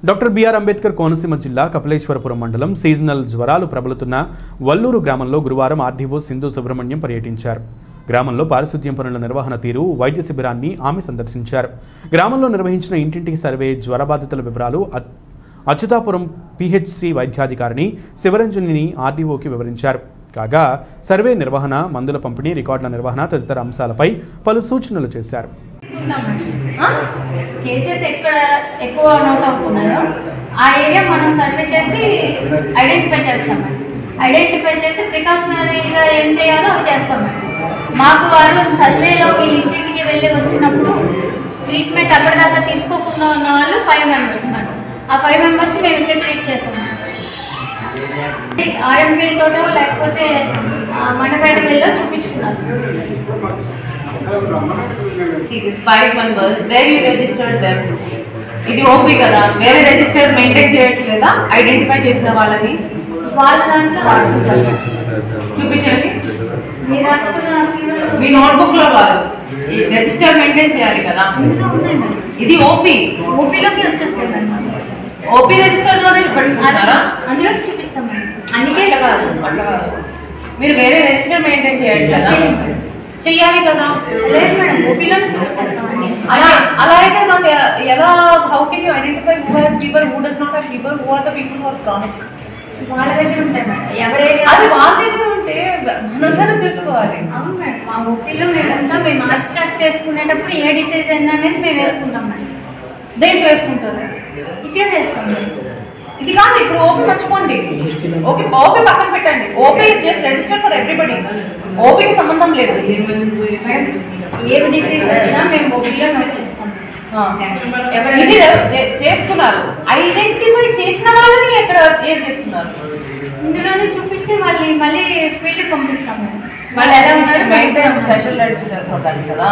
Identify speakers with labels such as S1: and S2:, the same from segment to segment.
S1: Doctor BR Ambedkar Konaseema జిల్లా కపిలేశ్వరపురం మండలం seasonal జ్వరాలు ప్రబలుతున్న వల్లూరు గ్రామంలో గురువారం ఆర్డీఓ సింధు సుబ్రహ్మణ్యం పర్యటించారు గ్రామంలో పారిశుద్ధ్యం పనుల నిర్వహణ తీరు వైద్య శిబిరాన్ని ఆమె సందర్శించారు గ్రామంలో నిర్వహించిన ఇంటింటికి సర్వే జ్వర బాధితుల వివరాలు అ- అచ్యుతాపురం పిహెచ్సి వైద్యాధికారిని శివరంజనిని ఆర్డీఓకి వివరించారు కాగా సర్వే నిర్వహణ మందుల పంపిణీ రికార్డుల నిర్వహణ తదితర అంశాలపై పలు సూచనలు చేశారు
S2: కేసెస్ ఎక్కడ ఎక్కువ నోట్ అవుతున్నాయో ఆ ఏరియా మనం సర్వే చేసి ఐడెంటిఫై చేస్తామండి ఐడెంటిఫై చేసి ప్రికాషనరీగా ఏం చేయాలో అవి చేస్తామండి మాకు వారు సర్వేలోకి ఇంటింటికి వెళ్ళి వచ్చినప్పుడు ట్రీట్మెంట్ అప్పటిదాకా తీసుకోకుండా ఉన్న వాళ్ళు ఫైవ్ మెంబర్స్ మేడం ఆ ఫైవ్ మెంబర్స్ మేము ఇక్కడ ట్రీట్ చేస్తాం ఆర్ఎంపీ తోటో లేకపోతే ఆ, మండపేట వెళ్ళో చూపించుకున్నారు
S3: See these five members, where you registered them? ఇది ఓపీ కదా వేరే రిజిస్టర్ మెయింటైన్ చేయట్లేదా ఐడెంటిఫై చేసిన వాళ్ళని
S2: వాళ్ళ దాంట్లో రాసుకుంటారు
S3: చూపించండి
S2: మీరు రాసుకున్న ఫీవర్
S3: మీ నోట్బుక్ లో కాదు ఈ రిజిస్టర్ మెయింటైన్ చేయాలి కదా
S2: ఇందులో ఉందండి
S3: ఇది ఓపీ
S2: ఓపీలోకి వచ్చేస్తాయి మేడం
S3: ఓపీ రిజిస్టర్ లోనే పెట్టుకుంటారా
S2: అందులో చూపిస్తాం మేడం అందుకే
S3: అట్లా కాదు అట్లా కాదు మీరు వేరే రిజిస్టర్ మెయింటైన్ చేయాలి కదా
S2: చేయం మేడం.
S3: చెయ్యాలి కదా
S2: లేదు మేడం ఓపీలోనే చూపించేస్తామండి
S3: అలా అలా అయితే నాకు ఎ- ఎలా how can you identify who has fever who does not have fever who are the people who are chronic
S2: వాళ్ళ దగ్గర ఉంటాయి మేడం ఎవరి ఏరియా
S3: అది వాళ్ళ దగ్గర ఉంటే మనందరం చూసుకోవాలి
S2: అవును మేడం మా ఓపీలో మేము ఉంటాం మేము అబ్స్ట్రాక్ట్ వేసుకునేటప్పుడు ఏ డిసీజ్ అయినా అనేది మేము వేసుకుంటాం మేడం
S3: దేంట్లో వేసుకుంటారు
S2: ఇక్కడ వేస్తాం మేడం
S3: ఇది కాదు ఇప్పుడు ఓపీ మర్చిపోండి ఓకే ఓపీ పక్కన పెట్టండి OP is just register for everybody ఓపీకి సంబంధం లేదు
S2: మేడం ఏ డిసీజ్ వచ్చినా మేము ఓపీలో నోట్ చేస్తాం
S3: ఆ. ఇది చే- చేసుకున్నారు ఐడెంటిఫై చేసిన వాళ్ళని ఎక్కడ ఏం చేస్తున్నారు
S2: ఇందులోనే చూపించి మళ్ళీ మళ్ళీ ఫీల్డ్కి పంపిస్తాం మేడం వాళ్ళు ఎలా ఉన్నారు
S3: maintain special register for that కదా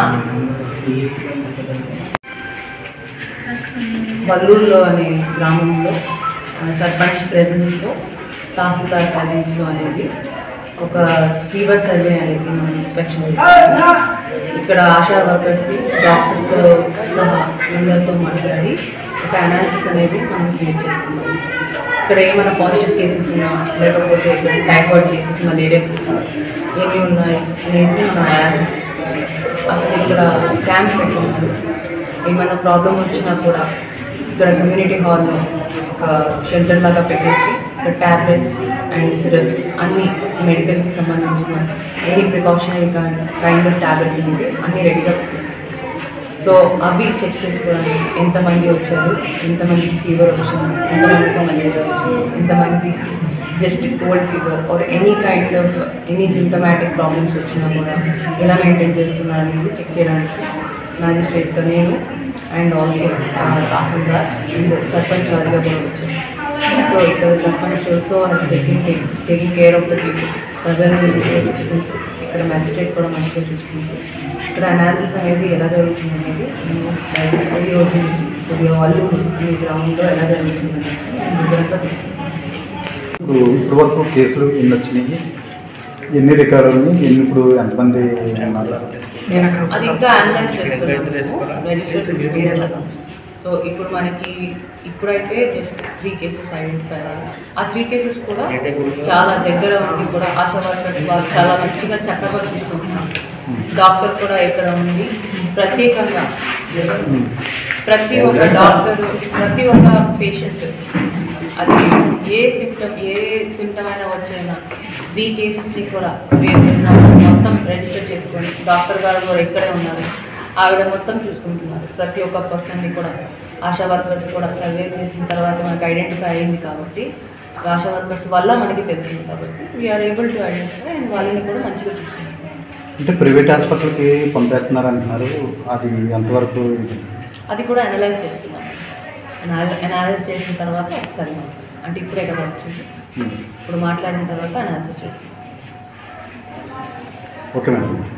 S3: వల్లూరులో అనే గ్రామంలో ఆ, సర్పంచ్ ప్రెజెన్స్లో తహసీల్దార్ ప్రెజెన్స్లో అనేది ఒక ఫీవర్ సర్వే అనేది మనం ఇన్స్పెక్షన్ చేస్తాం ఇక్కడ ఆశా వర్కర్స్ డాక్టర్స్తో సహా అందరితో మాట్లాడి ఒక అనాలిసిస్ అనేది మనం క్రియేట్ చేసుకున్నాం ఇక్కడ ఏమైనా పాజిటివ్ కేసెస్ ఉన్నా లేకపోతే టైఫాయిడ్ కేసెస్ మలేరియా కేసెస్ ఏమి ఉన్నాయి అనేసి మనం అనాలిసిస్ తీసుకున్నాం అసలు ఇక్కడ క్యాంప్ పెట్టుకున్నారు ఏమైనా ప్రాబ్లం వచ్చినా కూడా ఇక్కడ కమ్యూనిటీ హాల్లో ఒక షెల్టర్ లాగా పెట్టేసి ఇక్కడ ట్యాబ్లెట్స్ అండ్ సిరప్స్ అన్ని మెడికల్కి సంబంధించిన any precautionary kind of tablets అనేది అన్నీ రెడీగా పెట్టారు సో అవి చెక్ చేసుకోవడానికి ఎంతమంది వచ్చారు ఎంతమందికి ఫీవర్ వచ్చింది ఎంతమందికి మలేరియా వచ్చింది ఎంతమంది just cold fever or any kind of any symptomatic problems వచ్చినా కూడా ఎలా మెయింటైన్ చేస్తున్నారు అనేది చెక్ చేయడానికి మ్యాజిస్ట్రేట్తో నేను and also tahsildar and sarpanch వారిగా కూడా వచ్చాను సో ఇక్కడ sarpanch also he's taking taking care of the people ప్రజల్ని మంచిగా చూసుకుంటూ ఇక్కడ మ్యాజిస్ట్రేట్ కూడా మంచిగా చూసుకుంటూ ఇక్కడ అనాలిసిస్ అనేది ఎలా జరుగుతుంది అనేది నేను బయట ఈ రోజు నుంచి కొద్దిగా వాళ్ళు మీ గ్రౌండ్లో ఎలా జరుగుతుంది అనేది నేను వివరంగా తీసుకుంటాను
S4: ఇప్పుడు ఇప్పటివరకు కేసులు ఎన్ని వచ్చినాయి ఎన్ని రికార్డులు ఉన్నాయి ఎన్ని ఇప్పుడు ఎంతమంది ఉన్నారు
S3: అది ఇంకా అనలైజ్ చేస్తున్నాము రిజిస్టర్ సో ఇప్పుడు మనకి ఇప్పుడైతే జస్ట్ త్రీ కేసెస్ ఐడెంటిఫై అయ్యాయి ఆ త్రీ కేసెస్ కూడా చాలా దగ్గర ఉండి కూడా ఆశా వర్కర్స్ వాళ్ళు చాలా మంచిగా చక్కగా చూసుకుంటున్నారు డాక్టర్ కూడా ఇక్కడ ఉండి ప్రత్యేకంగా ప్రతి ఒక్క డాక్టర్ ప్రతి ఒక్క పేషెంట్ అది ఏ సిమ్టమ్ ఏ సిమ్టమ్ అయినా వచ్చినా త్రీ కేసెస్ని కూడా మేము మొత్తం రిజిస్టర్ చేసుకొని డాక్టర్ గారు కూడా ఇక్కడే ఉన్నారు ఆవిడ మొత్తం చూసుకుంటున్నారు ప్రతి ఒక్క పర్సన్ని కూడా ఆశా వర్కర్స్ కూడా సర్వే చేసిన తర్వాత మనకి ఐడెంటిఫై అయింది కాబట్టి ఆశా వర్కర్స్ వల్ల మనకి తెలిసింది కాబట్టి we're able to identify and వాళ్ళని కూడా మంచిగా చూసుకుంటున్నాం
S4: అంటే ప్రైవేట్ హాస్పిటల్కి పంపేస్తున్నారు అంటున్నారు అది ఎంతవరకు ఇది?
S3: అది కూడా అనలైజ్ చేస్తున్నాం అనలైజ్ చేసిన తర్వాత ఒకసారి మాట్లాడతాం. అంటే ఇప్పుడే కదా వచ్చింది
S4: ఉమ్.
S3: ఇప్పుడు మాట్లాడిన తర్వాత అనాలిసిస్ చేస్తాం
S4: ఓకే మేడం